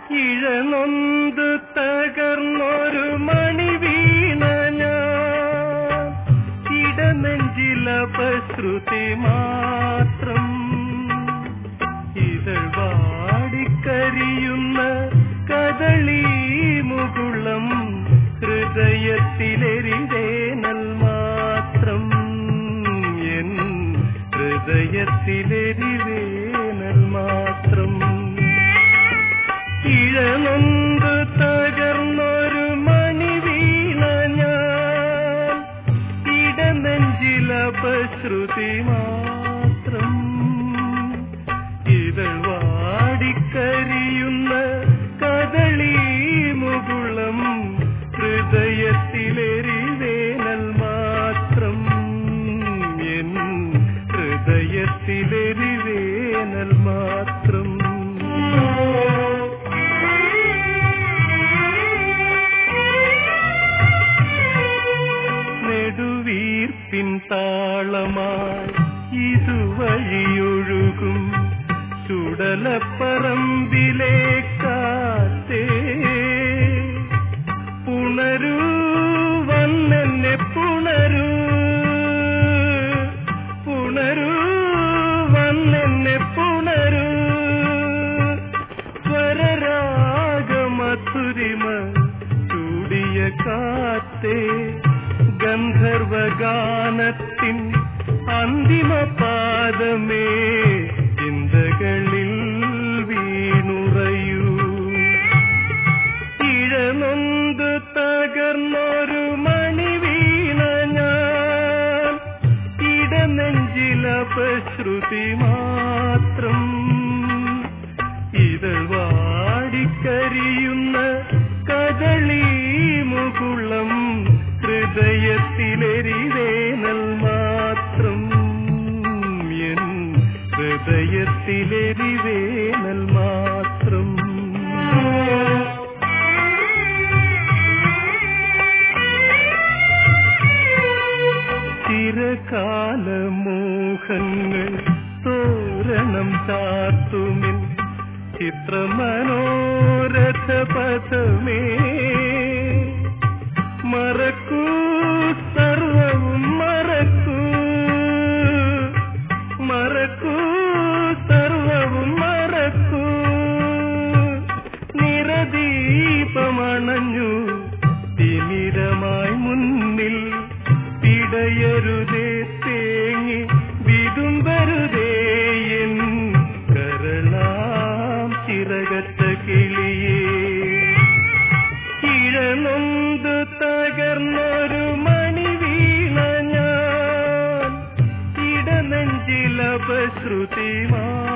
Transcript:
ഇഴനൊന്ത് തകർന്നൊരു മണി വീണ ഞാൻ ഇടനെഞ്ചിലപശ്രുതി മാത്രം ഇതൾ വാടിക്കരിയുന്ന കദളി മുകുളം ഹൃദയത്തിലെരിവേനൽ മാത്രം എൻ ഹൃദയത്തിലെരിവേനൽ മാത്രം ഇഴനൊന്ത് തകർന്നൊരു മണി വീണ ഞാൻ ഇടനെഞ്ചിലപശ്രുതി മാത്രം ഇതൾ വാടിക്കരിയുന്ന കദളി മുകുളം ഹൃദയത്തിലെരിവേനൽ മാത്രം എൻ ഹൃദയത്തിലെരിവേനൽ മാത്രം നെടുവീർപ്പിൻ താളമായി ഇതുവഴിയൊഴുകും ചുടലപ്പറമ്പിലെ കാറ്റേ പുണരൂ വന്നെന്നെ പുണരൂ പുണരൂ വന്നെന്നെ പുണരൂ സ്വരരാഗമധുരിമ ചൂടിയ കാത്തേ ഗന്ധർവഗാനത്തിൻ അന്തിമ പാദമേ ചിന്തകളിൽ വീണുറയൂ ഇഴനൊന്ത് തകർന്നൊരു മണി വീണ ഞാൻ ഇടനെഞ്ചിലപശ്രുതി മാത്രം ഇതൾ വാടിക്കരിയുന്ന കദളി മുകുളം ഹൃദയത്തിലെരിവേനൽ മാത്രം എൻ ഹൃദയത്തിലെരിവേനൽ മാത്രം ചിരകാല മോഹങ്ങൾ തോരണം ചാത്തുമിൻ ചിത്രമനോരഥ പഥമേ മറക്കൂ സർവവും മറക്കൂ മറക്കൂ സർവവും മറക്കൂ നിറദീപമണഞ്ഞു തിമിരമായി മുന്നിൽ പിടയരുതേ തേങ്ങി വിതുമ്പരുതേ എൻ കരളാം ചിറകത്ത കിളിയേ ഇഴനൊന്ത് തകർന്നൊരു മണി വീണ ഞാൻ ഇടനെഞ്ചിലപശ്രുതി മാ